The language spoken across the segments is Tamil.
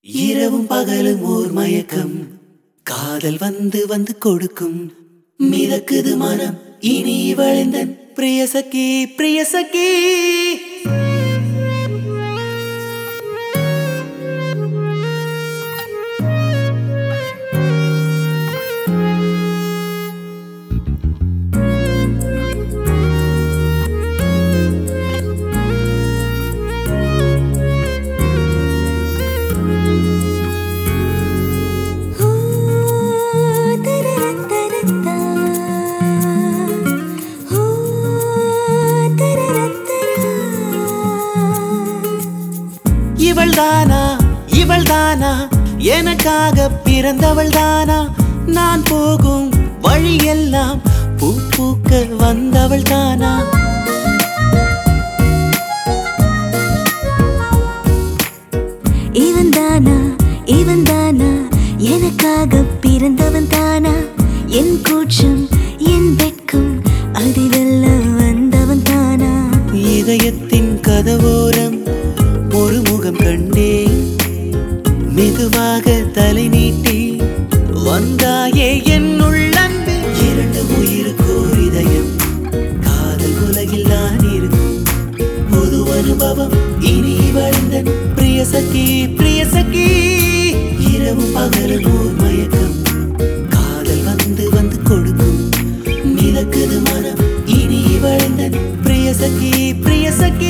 இரவும் பகலும் ஓர் மயக்கம் காதல் வந்து வந்து கொடுக்கும் மிதக்குது மனம் இனி வளைந்தன் பிரியசகி பிரியசகி ஓ தரரத்தரத்தா ஓ தரரத்தரா இவள்தானா இவள்தானா எனக்காக பிறந்தவள்தானா நான் போகும் வழியெல்லாம் பூ பூக்க வந்தவள்தானா இவன் தானா இவன் தானா எனக்காக பிறந்தவன் தானா என் கூச்சம் என் வெட்கம் அதை வெல்ல வந்தவன் தானா இதயத்தின் கதவோரம் ஒரு முகம் கண்டேன் மெதுவாக தலை நீட்டி வந்தாயே என் உள்ளன்பு இரண்டு உயிருக்கோர் இதயம் காதல் உலகில் நான் இருக்கும் புது அனுபவம் இனி வளர்ந்தன் பிரியசகி பிரியசகி இரவும் பகலும் ஓர் மயக்கம் காதல் வந்து வந்து கொடுக்கும் மிதக்குது மனம் இனி வளர்ந்தன் பிரியசகி பிரியசகி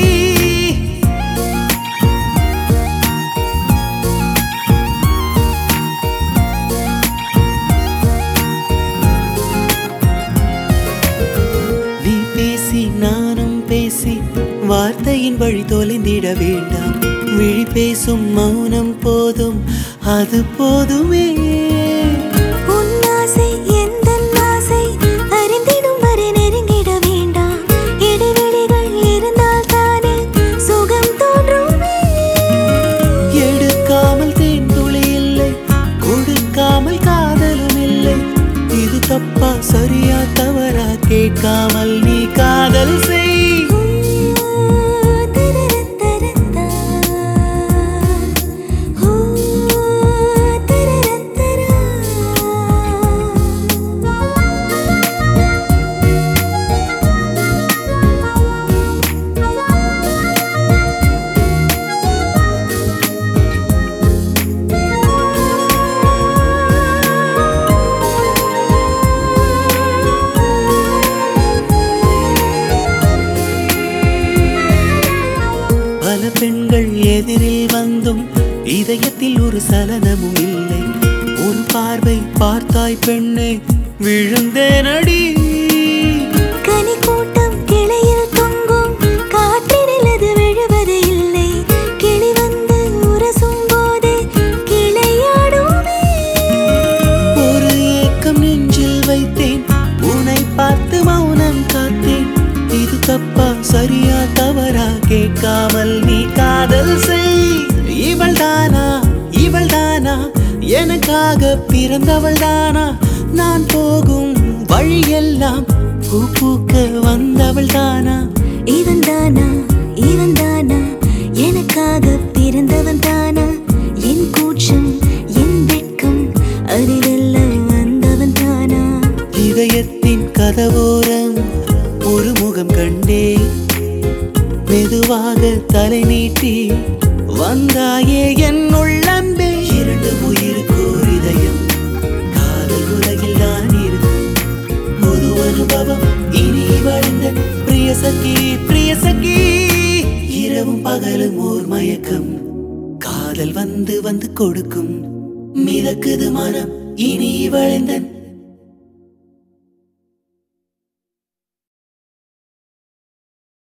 நீ பேசி நானும் பேசி வார்த்தையின் வழி தொலைந்திட வேண்டாம் விழி பேசும் மௌனம் போதும் அது போதுமே உன் ஆசை எந்தன் ஆசை அறிந்திடும் வரை நெருங்கிட வேண்டாம் இடைவெளிகள் இருந்தால் தானே சுகம் தோன்றுமே எடுக்காமல் தேன் துளி இல்லை கொடுக்காமல் காதலும் இல்லை இது தப்பா சரியா தவறா கேட்காமல் நீ காதல் செய் ஓ தரரத்தரத்தா ஓ தரரத்தரா பல பெண்கள் எதிரில் வந்தும் இதயத்தில் ஒரு சலனமும் இல்லை ஒரு பார்வை பார்த்தாய் பெண்ணே விழுந்தேனடி கனி கூட்டம் கிளையில் தொங்கும் காற்றினில் அது விழுவது இல்லை கிளி வந்து உரசும் போது கிளையாடுமே ஒரு ஏக்கம் நெஞ்சில் வைத்தேன் உன்னை பார்த்து மௌனம் காத்தேன் இது தப்பா சரியா தவறா கேட்காமல் நீ காதல் செய் இவள் தானா இவள் தானா எனக்காக பிறந்தவள் தானா நான் போகும் வழியெல்லாம் பூ பூக்க வந்தவள் தானா இவன் தானா இவன் தானா எனக்காக பிறந்தவன் தானா என் கூச்சம் என் வெட்கம் அதை வெல்ல வந்தவன் தானா இதயத்தின் கதவோரம் ஒரு முகம் கண்டேன் மெதுவாக தலை நீட்டி வந்தாயே என் உள்ளம்பே இரண்டு உயிருக்கோர் இதயம் காதல் உலகில் நான் இருக்கும் புது அனுபவம் இனி வளர்ந்த பிரியசகி பிரியசகி இரவும் பகலும் ஓர் மயக்கம் காதல் வந்து வந்து கொடுக்கும் மிதக்குது மனம் இனி வளைந்தன்